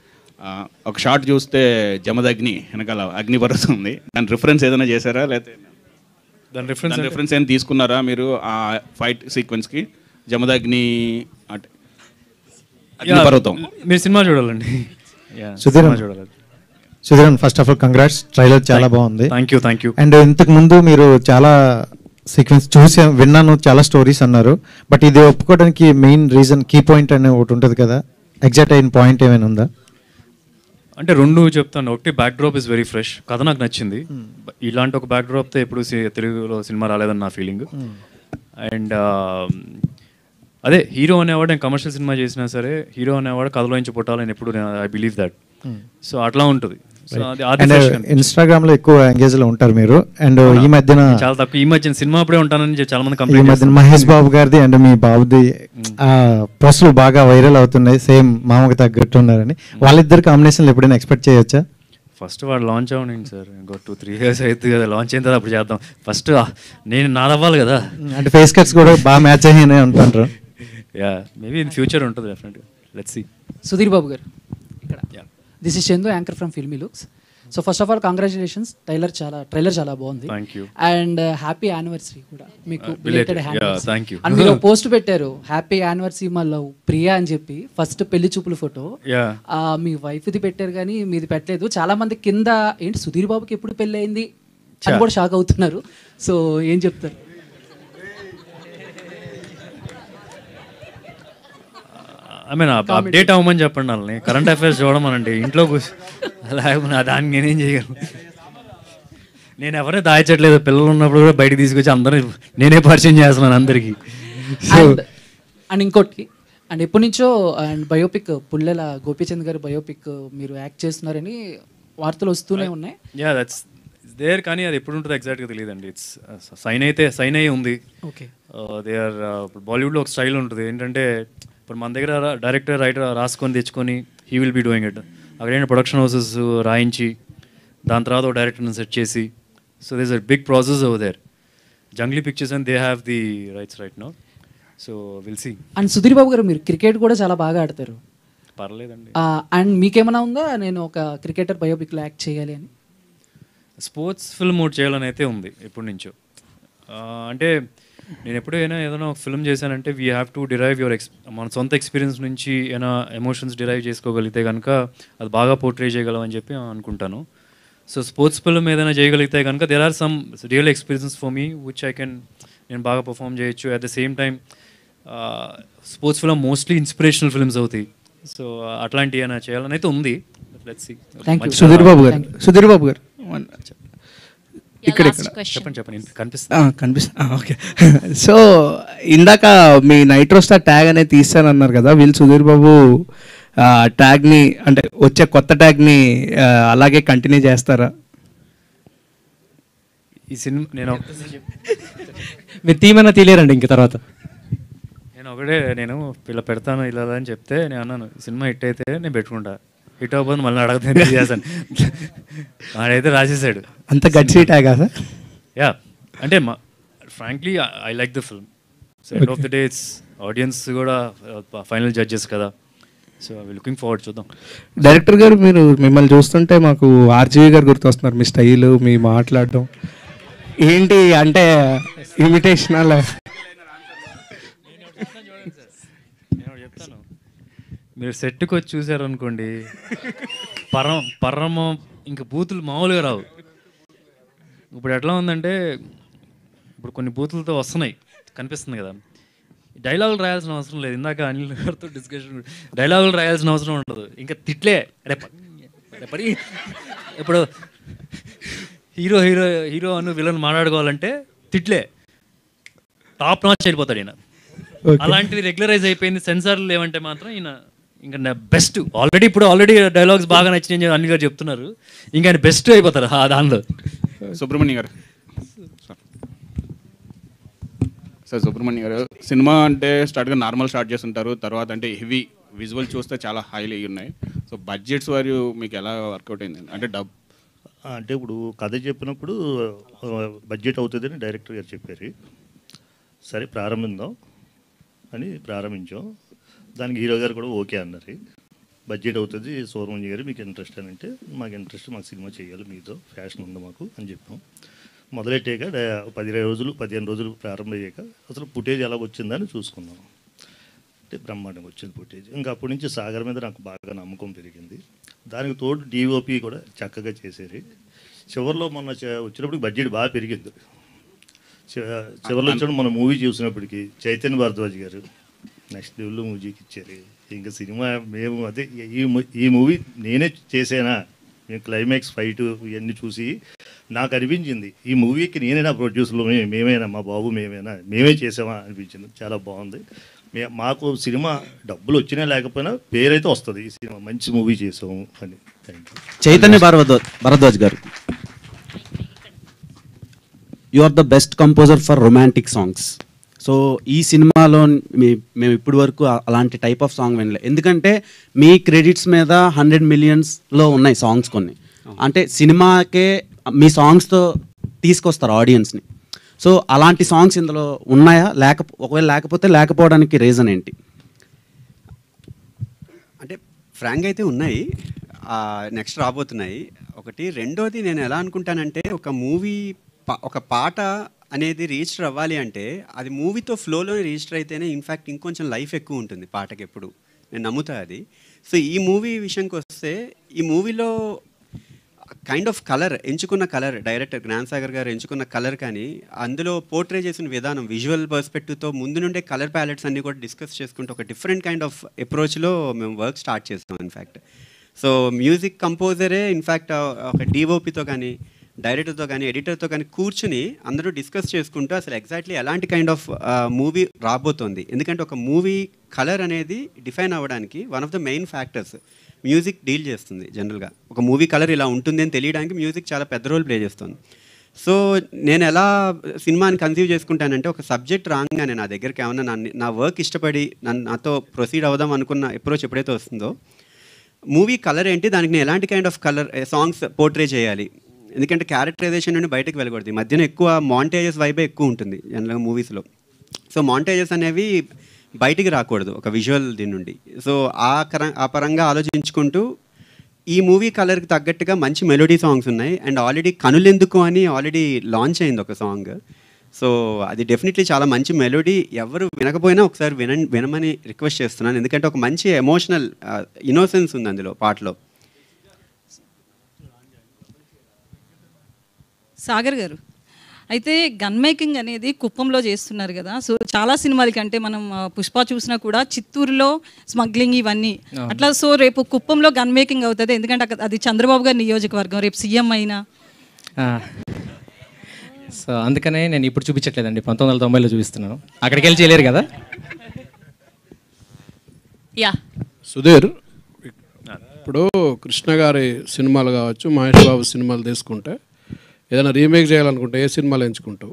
ఆ, ఒక షాట్ చూస్తే జమదగ్ని వెనకాల అగ్నిపర్వతం ఉంది దాని రిఫరెన్స్ ఏదైనా చేశారా లేకపోతే దాని reference దాని అంటే- రిఫరెన్స్ ఏమైనా తీసుకున్నారా మీరు ఆ ఫైట్ సీక్వెన్స్కి జమదగ్ని అంటే అగ్నిపర్వతం మీరు సినిమా చూడాలండి Yeah, సుధీరన్ సినిమా చూడాలి సుధీరన్ first of all congrats trailer చాలా Thank- బాగుంది thank you, thank you. అండ్ ఇంతకు ముందు మీరు చాలా సీక్వెన్స్ చూసి విన్నాను చాలా స్టోరీస్ అన్నారు బట్ ఇది ఒప్పుకోవడానికి మెయిన్ రీజన్ కీ పాయింట్ అనే ఒకటి ఉంటుంది కదా ఎగ్జాక్ట్ అయిన పాయింట్ ఏమైనా ఉందా అంటే రెండు చెప్తాను ఒకటి backdrop is very fresh కథ నాకు నచ్చింది ఇలాంటి ఒక బ్యాక్ డ్రాప్తో ఎప్పుడు సి- తెలుగులో సినిమా రాలేదని నా ఫీలింగ్ అండ్ అదే హీరో అనేవాడు నేను కమర్షియల్ సినిమా చేసినా సరే హీరో అనేవాడు కథలో నుంచి పుట్టాలని ఎప్పుడు ఐ బిలీవ్ దట్ సో అట్లా ఉంటుంది సో అది అది అండ్ fresh కనిపించింది. ఇన్స్టాగ్రామ్ లో ఎక్కువ ఎంగేజ్ లో ఉంటారు మీరు అండ్ అవునా? ఈ మధ్యన చాలా తక్కువ ఈ మధ్యన సినిమా అప్పుడే ఉంటానని చెప్పి చాలా మంది ఈ కంప్లైంట్ మధ్యన మహేష్ బాబు గారిది అండ్ మీ బాబుది ఆ ప్రశ్నలు బాగా వైరల్ అవుతున్నాయి సేమ్ మామకి తగ్గట్టు ఉన్నారని వాళ్ళిద్దరు కాంబినేషన్లు ఎప్పుడైనా ఎక్స్పెక్ట్ చేయొచ్చా ఫస్ట్ వాడు లాంచ్ అవ్వండి సార్ ఇంకో టూ త్రీ ఇయర్స్ అవుతుంది కదా లాంచ్ అయిన తర్వాత అప్పుడు చేద్దాం ఫస్ట్ నేను నాదవ్వాలి కదా అంటే ఫేస్ కట్స్ కూడా బాగా మ్యాచ్ అయ్యాయని అంటుంటారు యా మేబీ ఇన్ ఫ్యూచర్ ఉంటుంది డెఫినెట్గా లెట్స్ సీ సుధీర్ బాబు గారు ఇక్కడ this is Chandu anchor from Filmy Looks so first of all congratulations trailer చాలా ట్రైలర్ చాలా బాగుంది Thank you. అండ్ హ్యాపీ యానివర్సరీ కూడా మీకు Uh, belated. belated Yeah, anniversary. thank you. అండ్ మీరు పోస్ట్ పెట్టారు హ్యాపీ యానివర్సరీ మా లవ్ ప్రియా అని చెప్పి ఫస్ట్ పెళ్లి చూపుల ఫోటో Yeah. మీ వైఫ్ది పెట్టారు కానీ మీది పెట్టలేదు చాలా మంది కింద ఏంటి సుధీర్ బాబుకి ఎప్పుడు పెళ్ళి అయింది అని Cha. కూడా షాక్ అవుతున్నారు సో ఏం చెప్తారు ఐ మీన్ అప్డేట్ అవ్వమని చెప్పండి వాళ్ళని కరెంట్ అఫైర్స్ చూడమనండి ఇంట్లో కూర్చో లేకపోతే దానికి నేనేం చేయగలను నేను ఎవరే దాయచట్లేదు పిల్లలు ఉన్నప్పుడు కూడా బయటకు తీసుకొచ్చి అందరూ నేనే పరిచయం చేస్తున్నాను అందరికీ సో అండ్ అండ్ ఇంకోటి అండ్ ఎప్పటి నుంచో అండ్ బయోపిక్ పుల్లెల గోపీచంద్ గారి బయోపిక్ మీరు యాక్ట్ చేస్తున్నారని వార్తలు వస్తూనే ఉన్నాయి యా దట్స్ దేర్ కానీ అది ఎప్పుడు ఉంటుందో ఎగ్జాక్ట్గా తెలియదండి ఇట్స్ సైన్ అయితే సైన్ అయ్యి ఉంది Okay. దే ఆర్ బాలీవుడ్లో ఒక స్టైల్ ఉంటుంది ఏంటంటే ఇప్పుడు మన దగ్గర డైరెక్టర్ రైటర్ రాసుకొని తెచ్చుకొని he will be doing it అక్కడ ఏంటి ప్రొడక్షన్ హౌసెస్ రాయించి దాని తర్వాత ఒక డైరెక్టర్ని సెట్ చేసి so this a big process over there Junglee pictures and they have the rights right no so will see and Sudheer Babu గారు మీరు క్రికెట్ కూడా చాలా బాగా ఆడతారు పర్లేదండి అండ్ మీకేమైనా ఉందా నేను ఒక క్రికెటర్ బయోపిక్లో యాక్ట్ చేయాలి అని స్పోర్ట్స్ ఫిల్మ్ ఒకటి చేయాలని అయితే ఉంది ఎప్పటి నుంచో ఆ, అంటే నేను ఎప్పుడైనా ఏదైనా ఒక ఫిల్మ్ చేశానంటే we have to derive your ex మన సొంత ఎక్స్పీరియన్స్ నుంచి ఏమైనా ఎమోషన్స్ డిరైవ్ చేసుకోగలిగితే కనుక అది బాగా పోర్ట్రే చేయగలం అని చెప్పి అనుకుంటాను సో స్పోర్ట్స్ ఫిల్మ్ ఏదైనా చేయగలిగితే కనుక there are some real experience for me which I can నేను బాగా పర్ఫామ్ చేయొచ్చు at the same time sports film mostly inspirational films అవుతాయి సో అట్లాంటివి ఏమైనా చేయాలని అయితే ఉంది లెట్స్ సుధీర్ బాబు గారు సుధీర్ బాబు గారు వన్- ఇక్కడ last ఇక్కడ question. చెప్పండి, చెప్పండి. కనిపిస్తుంది. కనిపిస్తుంది ఓకే సో ఇందాక మీ నైట్రో స్టార్ ట్యాగ్ అనేది తీస్తానన్నారు కదా వీళ్ళు సుధీర్ బాబు ఆ, ట్యాగ్ని అంటే వచ్చే కొత్త ట్యాగ్ని ఆ, అలాగే కంటిన్యూ చేస్తారా ఈ సినిమా నేను మీరు తీమైనా తీలేరండి ఇంక తర్వాత నేను ఒకటే నేను ఇలా పెడతాను ఇలా అని చెప్తే నేను అన్నాను "ఈ సినిమా హిట్ అయితే నేను పెట్టుకుంటా హిట్ అవ్వబోదు మళ్ళీ అడగదు నేను చేశాను వాడైతే రాసేసాడు అంత గట్సీ ట్యాగా సార్ యా అంటే మా frankly I like the film so end of the day it's audience కూడా ఫైనల్ జడ్జెస్ కదా సో ఐ లుకింగ్ ఫార్వర్డ్ చూద్దాం డైరెక్టర్ గారు మీరు మిమ్మల్ని చూస్తుంటే మాకు ఆర్జీవి గారు గుర్తొస్తున్నారు మీ స్టైల్ మీ మాట్లాడడం ఏంటి అంటే ఇమిటేషన్ అలా నేను చెప్తాను మీరు సెట్కి వచ్చి చూసారనుకోండి పరం పరమ ఇంకా బూతులు మామూలుగా రావు ఇప్పుడు ఎట్లా ఉందంటే ఇప్పుడు కొన్ని బూతులతో వస్తున్నాయి కనిపిస్తుంది కదా డైలాగులు రాయాల్సిన అవసరం లేదు ఇందాక అనిల్ గారితో డిస్కషన్ డైలాగులు రాయాల్సిన అవసరం ఉండదు ఇంకా తిట్లే అరే ప- అరే పడి ఇప్పుడు హీరో హీరో హీరో అను విలన్ మాట్లాడుకోవాలంటే తిట్లే టాప్ నాచ్ వెళ్ళిపోతాడు ఈయన Okay. అలాంటిది రెగ్యులరైజ్ అయిపోయింది సెన్సార్లు లేవంటే మాత్రం ఈయన ఇంకా బెస్ట్ ఆల్రెడీ ఇప్పుడు ఆల్రెడీ డైలాగ్స్ బాగా నచ్చినాయి అని చెప్పి అనిల్ గారు చెప్తున్నారు ఇంకా ఆయన బెస్ట్ అయిపోతారు ఆ దానిలో సుబ్రహ్మణ్యం గారు సార్ సుబ్రహ్మణ్యం గారు సినిమా అంటే స్టార్ట్గా నార్మల్ స్టార్ట్ చేస్తుంటారు తర్వాత అంటే హెవీ విజువల్ చూస్తే చాలా హైలీ ఉన్నాయి సో బడ్జెట్స్ వారు మీకు ఎలా వర్కౌట్ అయింది అంటే డబ్ అంటే ఇప్పుడు కథ చెప్పినప్పుడు బడ్జెట్ అవుతుందని డైరెక్టర్ గారు చెప్పారు సరే ప్రారంభిద్దాం అని ప్రారంభించాం దానికి హీరో గారు కూడా ఓకే అన్నారు బడ్జెట్ అవుతుంది సౌరమంజి గారు మీకు ఇంట్రెస్ట్ అని అంటే మాకు ఇంట్రెస్ట్ మాకు సినిమా చేయాలి మీతో ఫ్యాషన్ ఉంది మాకు అని చెప్పాం మొదలెట్టాక డా- పదిహేను రోజులు పదిహేను రోజులు ప్రారంభమయ్యాక అసలు ఫుటేజ్ ఎలా వచ్చిందని చూసుకున్నాం అంటే బ్రహ్మాండంగా వచ్చింది ఫుటేజ్ ఇంకా అప్పటి నుంచి సాగర్ మీద నాకు బాగా నమ్మకం పెరిగింది దానికి తోడు డిఓపి కూడా చక్కగా చేసేది చివరిలో మొన్న చ- వచ్చినప్పుడు బడ్జెట్ బాగా పెరిగింది చి- చివరిలో వచ్చినప్పుడు మన మూవీ చూసినప్పటికీ చైతన్య భారద్వాజ్ గారు నెక్స్ట్ లెవెల్లో మ్యూజిక్ ఇచ్చారు ఇంకా సినిమా మేము అదే ఈ మూ- ఈ మూవీ నేనే చేసానా మేము క్లైమాక్స్ ఫైట్ ఇవన్నీ చూసి నాకు అనిపించింది ఈ మూవీకి నేనైనా ప్రొడ్యూసర్లు మే- మేమేనా మా బాబు మేమేనా మేమే చేసామా అనిపించింది చాలా బాగుంది మే మాకు సినిమా డబ్బులు వచ్చినా లేకపోయినా పేరైతే వస్తుంది ఈ సినిమా మంచి మూవీ చేసాము అని థ్యాంక్ యూ చైతన్య భరద్వాజ్ భరద్వాజ్ గారు you are the best composer for romantic songs so ఈ సినిమాలో మీ మేము ఇప్పటి వరకు ఆ- అలాంటి టైప్ ఆఫ్ సాంగ్ వినలే ఎందుకంటే మీ క్రెడిట్స్ మీద హండ్రెడ్ మిలియన్స్లో ఉన్నాయి సాంగ్స్ కొన్ని అంటే సినిమాకే మీ సాంగ్స్తో తీసుకొస్తారు ఆడియన్స్ని సో అలాంటి సాంగ్స్ ఇందులో ఉన్నాయా లేక ఒకవేళ లేకపోతే లేకపోవడానికి రీజన్ ఏంటి అంటే ఫ్రాంక్ అయితే ఉన్నాయి నెక్స్ట్ రాబోతున్నాయి ఒకటి రెండోది నేను ఎలా అనుకుంటానంటే ఒక మూవీ ఒక పాట అనేది రిజిస్టర్ అవ్వాలి అంటే అది మూవీతో ఫ్లోలోనే రిజిస్టర్ అయితేనే ఇన్ఫ్యాక్ట్ ఇంకొంచెం లైఫ్ ఎక్కువ ఉంటుంది పాటకి ఎప్పుడు నేను నమ్ముతా అది సో ఈ మూవీ విషయంకి వస్తే ఈ మూవీలో కైండ్ ఆఫ్ కలర్ ఎంచుకున్న కలర్ డైరెక్టర్ జ్ఞాన్ సాగర్ గారు ఎంచుకున్న కలర్ కానీ అందులో పోర్ట్రే చేసిన విధానం విజువల్ పర్స్పెక్టివ్తో ముందు నుండే కలర్ ప్యాలెట్స్ అన్ని కూడా డిస్కస్ చేసుకుంటూ ఒక డిఫరెంట్ కైండ్ ఆఫ్ అప్రోచ్లో మేము వర్క్ స్టార్ట్ చేస్తాం ఇన్ఫ్యాక్ట్ సో మ్యూజిక్ కంపోజరే ఇన్ఫ్యాక్ట్ ఒక డిఓపితో కానీ డైరెక్టర్తో కానీ ఎడిటర్తో కానీ కూర్చుని అందరూ డిస్కస్ చేసుకుంటూ అసలు ఎగ్జాక్ట్లీ ఎలాంటి కైండ్ ఆఫ్ మూవీ రాబోతోంది ఎందుకంటే ఒక మూవీ కలర్ అనేది డిఫైన్ అవ్వడానికి one of the main factors music deal చేస్తుంది జనరల్గా ఒక మూవీ కలర్ ఇలా ఉంటుంది అని తెలియడానికి మ్యూజిక్ చాలా పెద్ద రోల్ ప్లే చేస్తుంది సో నేను ఎలా సినిమాని కన్సీవ్ చేసుకుంటానంటే ఒక సబ్జెక్ట్ రాగానే నా దగ్గరికి ఏమన్నా నా నా వర్క్ ఇష్టపడి నన్ను నాతో ప్రొసీడ్ అవుదాం అనుకున్న అప్రోచ్ ఎప్పుడైతే వస్తుందో మూవీ కలర్ ఏంటి దానికి నేను ఎలాంటి kind of colour songs portray చేయాలి ఎందుకంటే క్యారెక్టరైజేషన్ నుండి బయటకు వెళ్ళకూడదు ఈ మధ్యన ఎక్కువ మాంటేజెస్ వైబే ఎక్కువ ఉంటుంది జనరల్గా మూవీస్లో సో మాంటేజెస్ అనేవి బయటికి రాకూడదు ఒక విజువల్ దీని నుండి సో ఆ కర ఆ పరంగా ఆలోచించుకుంటూ ఈ మూవీ కలర్కి తగ్గట్టుగా మంచి మెలోడీ సాంగ్స్ ఉన్నాయి అండ్ ఆల్రెడీ కనులెందుకు అని ఆల్రెడీ లాంచ్ అయింది ఒక సాంగ్ సో అది డెఫినెట్లీ చాలా మంచి మెలోడీ ఎవరు వినకపోయినా ఒకసారి విన వినమని రిక్వెస్ట్ చేస్తున్నాను ఎందుకంటే ఒక మంచి ఎమోషనల్ ఇన్నోసెన్స్ ఉంది అందులో పాటలో సాగర్ గారు అయితే గన్ మేకింగ్ అనేది కుప్పంలో చేస్తున్నారు కదా సో చాలా సినిమాలకి అంటే మనం ఆ, పుష్ప చూసినా కూడా చిత్తూరులో స్మగ్లింగ్ ఇవన్నీ అవును. అట్లా సో రేపు కుప్పంలో గన్ మేకింగ్ అవుతుంది ఎందుకంటే అక్కడ- అది చంద్రబాబు గారి నియోజకవర్గం రేపు సీఎం అయినా సో అందుకనే నేను ఇప్పుడు చూపించట్లేదండి పంతొమ్మిది వందల తొంభైలో చూపిస్తున్నాను అక్కడికి వెళ్ళి చేయలేరు కదా యా సుధీర్ ఇప్పుడు కృష్ణ గారి సినిమాలు కావచ్చు మహేష్ బాబు సినిమాలు తీసుకుంటే ఏదైనా రీమేక్ చేయాలనుకుంటే ఏ సినిమాలు ఎంచుకుంటావు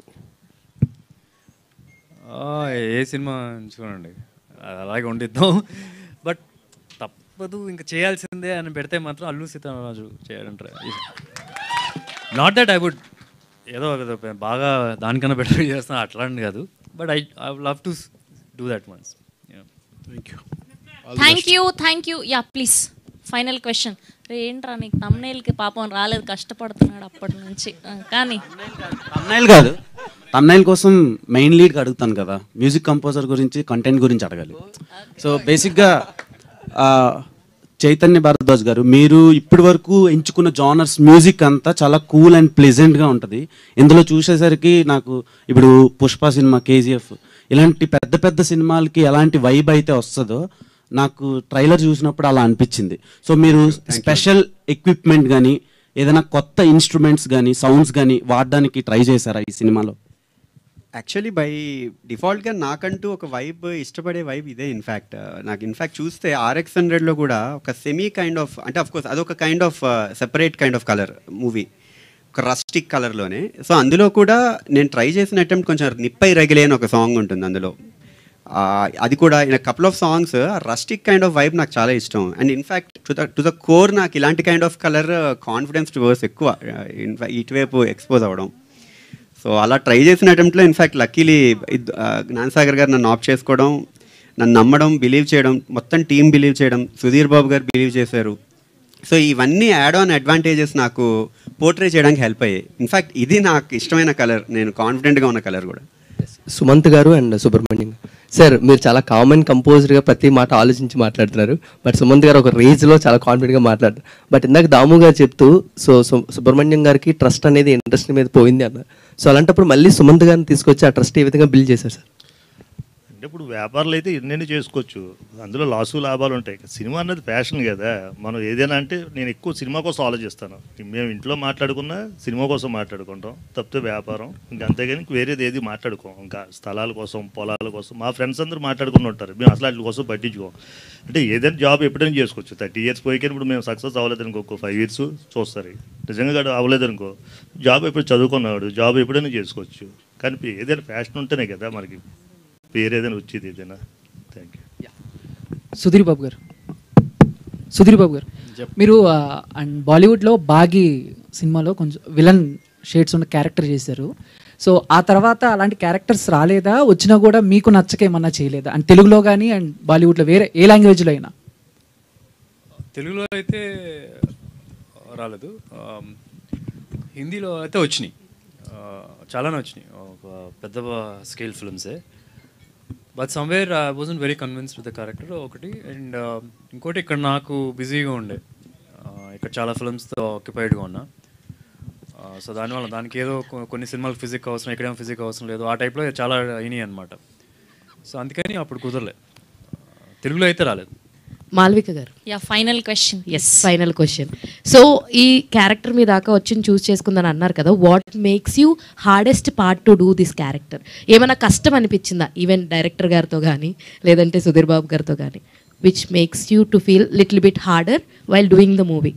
ఆ, ఏ సినిమా చూడండి అది అలాగే ఉండిద్దాం బట్ తప్పదు ఇంకా చేయాల్సిందే అని పెడితే మాత్రం అల్లు సీతారామరాజు చేయాలంటారు నాట్ దట్ ఐ వుడ్ ఏదో ఏదో బాగా దానికన్నా బెటర్ చేస్తాను అట్లా అని కాదు but I I love to do that once thank you thank you thank you yeah please final question ఏంట్రా నీకు తమ్నేల్కి పాపం రాలేదు కష్టపడుతున్నాడు అప్పటి నుంచి ఆ, కానీ తమ్నైల్ కాదు తమ్నైల్ కోసం మెయిన్ లీడ్కి అడుగుతాను కదా మ్యూజిక్ కంపోజర్ గురించి కంటెంట్ గురించి అడగాలి సో బేసిక్గా ఆ, చైతన్య భారద్వాజ్ గారు మీరు ఇప్పటి వరకు ఎంచుకున్న జానర్స్ మ్యూజిక్ అంతా చాలా కూల్ అండ్ ప్లెజెంట్గా ఉంటుంది ఇందులో చూసేసరికి నాకు ఇప్పుడు పుష్ప సినిమా కేజీఎఫ్ ఇలాంటి పెద్ద పెద్ద సినిమాలకి ఎలాంటి వైబ్ అయితే వస్తుందో నాకు ట్రైలర్ చూసినప్పుడు అలా అనిపించింది సో మీరు స్పెషల్ ఎక్విప్మెంట్ కానీ ఏదైనా కొత్త ఇన్స్ట్రుమెంట్స్ కానీ సౌండ్స్ కానీ వాడడానికి ట్రై చేశారా ఈ సినిమాలో యాక్చువల్లీ బై డిఫాల్ట్గా నాకంటూ ఒక వైబ్ ఇష్టపడే వైబ్ ఇదే ఇన్ఫ్యాక్ట్ నాకు ఇన్ఫ్యాక్ట్ చూస్తే ఆర్ఎక్స్ హండ్రెడ్లో కూడా ఒక సెమీ కైండ్ ఆఫ్ అంటే అఫ్ కోర్స్ అదొక kind of separate kind of colour movie ఒక రస్టిక్ కలర్లోనే సో అందులో కూడా నేను ట్రై చేసిన అటెంప్ట్ కొంచెం నిప్పై రగిలే అని ఒక సాంగ్ ఉంటుంది అందులో ఆ, అది కూడా in couple of songs rustic kind of vibe నాకు చాలా ఇష్టం and in fact to the to the core నాకు ఇలాంటి kind of colour confidence towards ఎక్కువ ఇన్ఫాక్ట్ ఇటువైపు ఎక్స్పోజ్ అవ్వడం సో అలా ట్రై చేసిన అటెంప్ట్లో ఇన్ఫ్యాక్ట్ లక్కీలీ జ్ఞాన్ సాగర్ గారు నన్ను ఆప్ చేసుకోవడం నన్ను నమ్మడం బిలీవ్ చేయడం మొత్తం టీం బిలీవ్ చేయడం సుధీర్ బాబు గారు బిలీవ్ చేశారు సో ఇవన్నీ యాడ్ ఆన్ అడ్వాంటేజెస్ నాకు పోర్ట్రే చేయడానికి హెల్ప్ అయ్యాయి ఇన్ఫ్యాక్ట్ ఇది నాకు ఇష్టమైన కలర్ నేను కాన్ఫిడెంట్గా ఉన్న కలర్ కూడా సుమంత్ గారు అండ్ సుబ్రహ్మణ్యం సార్ మీరు చాలా కామన్ కంపోజ్డ్గా ప్రతి మాట ఆలోచించి మాట్లాడుతున్నారు బట్ సుమంత్ గారు ఒక రేంజ్లో చాలా కాన్ఫిడెంట్గా మాట్లాడుతారు బట్ ఇందాక దాము గారు చెప్తూ సో సు- సుబ్రహ్మణ్యం గారికి ట్రస్ట్ అనేది ఇండస్ట్రీ మీద పోయింది అన్నారు సో అలాంటప్పుడు మళ్ళీ సుమంత్ గారిని తీసుకొచ్చి ఆ ట్రస్ట్ ఏ విధంగా బిల్డ్ చేశారు సార్ అంటే ఇప్పుడు వ్యాపారాలు అయితే ఎన్నెన్ని చేసుకోవచ్చు అందులో లాసు లాభాలు ఉంటాయి సినిమా అన్నది ఫ్యాషన్ కదా మనం ఏదైనా అంటే నేను ఎక్కువ సినిమా కోసం ఆలోచిస్తాను మేము ఇంట్లో మాట్లాడుకున్నా సినిమా కోసం మాట్లాడుకుంటాం తప్పితే వ్యాపారం ఇంకా అంతేగాని ఇంక వేరేది ఏది మాట్లాడుకోం ఇంకా స్థలాల కోసం పొలాల కోసం మా ఫ్రెండ్స్ అందరూ మాట్లాడుకుని ఉంటారు మేము అసలు వాటి కోసం పట్టించుకోం అంటే ఏదైనా జాబ్ ఎప్పుడైనా చేసుకోవచ్చు థర్టీ ఇయర్స్ పోయికే ఇప్పుడు మేము సక్సెస్ అవ్వలేదు అనుకో ఒక ఫైవ్ ఇయర్స్ చూస్తారు నిజంగా కాదు అవ్వలేదు అనుకో జాబ్ ఎప్పుడు చదువుకున్నాడు జాబ్ ఎప్పుడైనా చేసుకోవచ్చు కానీ ఏదైనా ఫ్యాషన్ ఉంటేనే కదా మనకి పేరు ఏదైనా వచ్చేది ఏదైనా థ్యాంక్ యూ సుధీర్ బాబు గారు సుధీర్ బాబు గారు మీరు ఆ, అండ్ బాలీవుడ్లో బాగి సినిమాలో కొంచెం విలన్ షేడ్స్ ఉన్న క్యారెక్టర్ చేశారు సో ఆ తర్వాత అలాంటి క్యారెక్టర్స్ రాలేదా వచ్చినా కూడా మీకు నచ్చక ఏమన్నా చేయలేదా అండ్ తెలుగులో కానీ అండ్ బాలీవుడ్లో వేరే ఏ లాంగ్వేజ్లో అయినా తెలుగులో అయితే రాలేదు ఆమ్, హిందీలో అయితే వచ్చినాయి ఆ, చాలానే వచ్చినాయి ఒక పెద్ద స్కేల్ ఫిల్మ్సే but somewhere I wasn't very convinced with the character ఒకటి అండ్ ఇంకోటి ఇక్కడ నాకు బిజీగా ఉండే ఆ, ఇక్కడ చాలా ఫిల్మ్స్తో ఆక్యుపైడ్గా ఉన్నా సో దానివల్ల దానికి ఏదో కొ- కొన్ని సినిమాలు ఫిజిక్ అవసరం ఇక్కడేమో ఫిజిక్ అవసరం లేదు ఆ టైప్లో చాలా అయినాయి అనమాట సో అందుకని అప్పుడు కుదరలే ఆ, తెలుగులో అయితే రాలేదు మాల్విక గారు yeah final question yes final question so ఈ క్యారెక్టర్ మీ దాకా వచ్చి చూస్ చేసుకుందని అన్నారు కదా what makes you hardest part to do this character ఏమైనా కష్టం అనిపించిందా ఈవెన్ డైరెక్టర్ గారితో కానీ లేదంటే సుధీర్ బాబు గారితో కానీ which makes you to feel little bit harder while doing the movie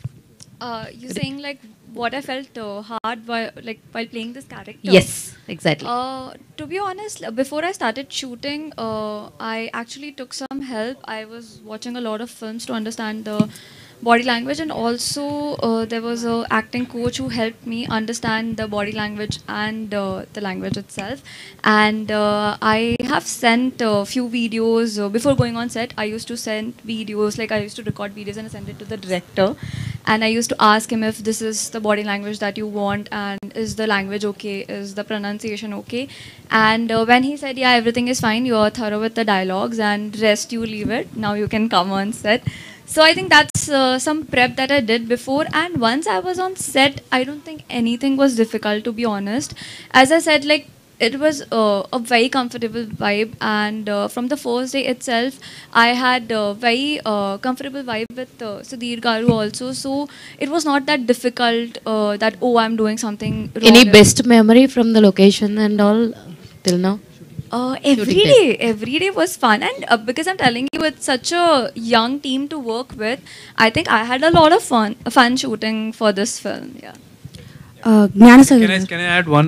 Uh, you're saying like what I felt uh, hard while like while playing this character. Yes, exactly. Uh, to be honest, uh, before I started shooting, uh, I actually took some help. I was watching a lot of films to understand the body language, and also uh, there was a acting coach who helped me understand the body language and uh, the language itself. And uh, I have sent a few videos uh, before going on set. I used to send videos, like I used to record videos and send it to the director. And I used to ask him if this is the body language that you want, and is the language okay, is the pronunciation okay. And uh, when he said, yeah, everything is fine, you're thorough with the dialogues, and rest you leave it. Now you can come on set. So I think that's uh, some prep that I did before. And once I was on set, I don't think anything was difficult to be honest. As I said, like it was uh, a very comfortable vibe, and uh, from the first day itself, I had a very uh, comfortable vibe with uh, Sudhir Garu also. So it was not that difficult uh, that oh I'm doing something. Wrong any best memory from the location and all till now Uh, every Shooting day, every day was fun, and uh, because I'm telling you, it's such a young team to work with. I think I had a lot of fun, fun shooting for this film. Yeah. Gyansagar can I can I add one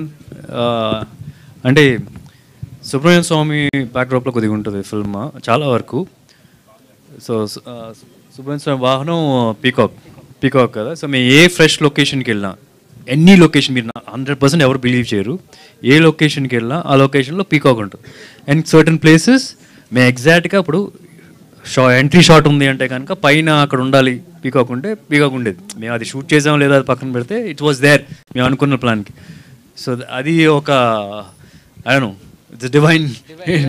అంటే సుబ్రహ్మణ్య స్వామి బ్యాక్డ్రాప్లో కొద్దిగా ఉంటుంది film చాలా వరకు so Subrahmanya స్వామి వాహనం peacock peacock కదా so మేము ఏ fresh లొకేషన్కి వెళ్ళినా ఎనీ లొకేషన్ మీరు హండ్రెడ్ పర్సెంట్ ఎవరు బిలీవ్ చేయరు ఏ లొకేషన్కి వెళ్ళినా ఆ లొకేషన్లో పీకాక్ ఉంటుంది అండ్ సర్టన్ ప్లేసెస్ మేము ఎగ్జాక్ట్గా ఇప్పుడు షా ఎంట్రీ షాట్ ఉంది అంటే కనుక పైన అక్కడ ఉండాలి పీకాక్ ఉంటే పీకాక్ ఉండేది మేము అది షూట్ చేసాం లేదా అది పక్కన పెడితే ఇట్ వాస్ దేర్ మేము అనుకున్న ప్లాన్కి సో అది ఒక ఐ నో ఇట్స్ డివైన్